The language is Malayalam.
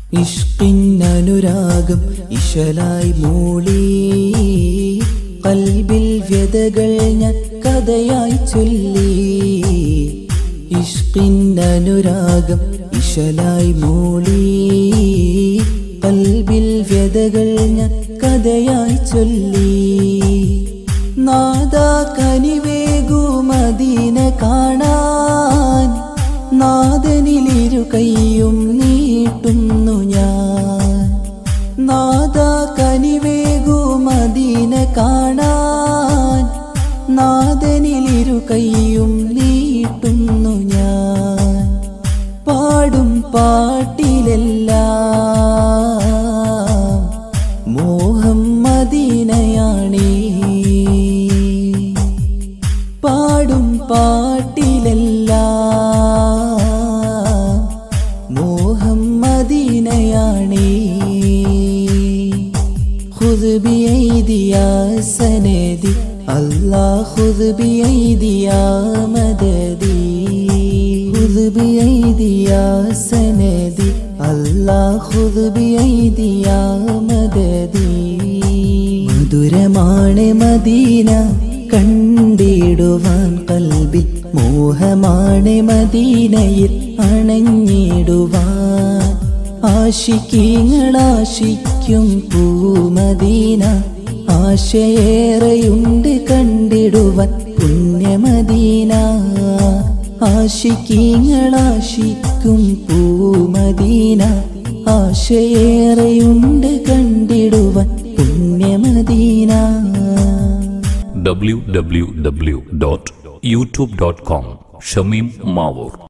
ഇഷ്കിന്നനുരാഗം ഇശലായി മൂളി കൽബിൽ വ്യതകൾ ഞാൻ കഥയായി ചൊല്ലി ഇഷ്കിന്നനുരാഗം ഇശലായി മൂളി കൽബിൽ വ്യതകൾ ഞാൻ കഥയായി ചൊല്ലി നാദാ കനിവേകു മദീന കാണാൻ നാദനിലിരു കൈയും നീട്ടുന്നു ഞാൻ നാദാ കനിവേകു മദീന കാണാൻ നാദനിലിരു കൈയും നീട്ടുന്നു ഞാൻ പാടും പാട്ടിലെല്ലാം മോഹം മദീനയാണേ പാടും പാട്ടിലെല്ലാം മോഹം മദീനയാണേ خذ بأيدي يا سندي الله خذ بأيدي يا مددي خذ بأيدي يا سندي الله خذ بأيدي يا مددي മധുരമാണ് മദീന കണ്ടിടുവാൻ കൽബിൽ മോഹമാണ് മദീനയിൽ അണഞ്ഞിടുവാൻ ആശിക്കീങ്ങളാശിക്കും പൂമദീന ആശയേറെയുണ്ട് കണ്ടിടുവാൻ പുണ്യമദീന ആശിക്കീങ്ങളാശിക്കും പൂമദീന ആശയേറെയുണ്ട് കണ്ടിടുവാൻ പുണ്യമദീന www.youtube.com ഷമീം മാവൂർ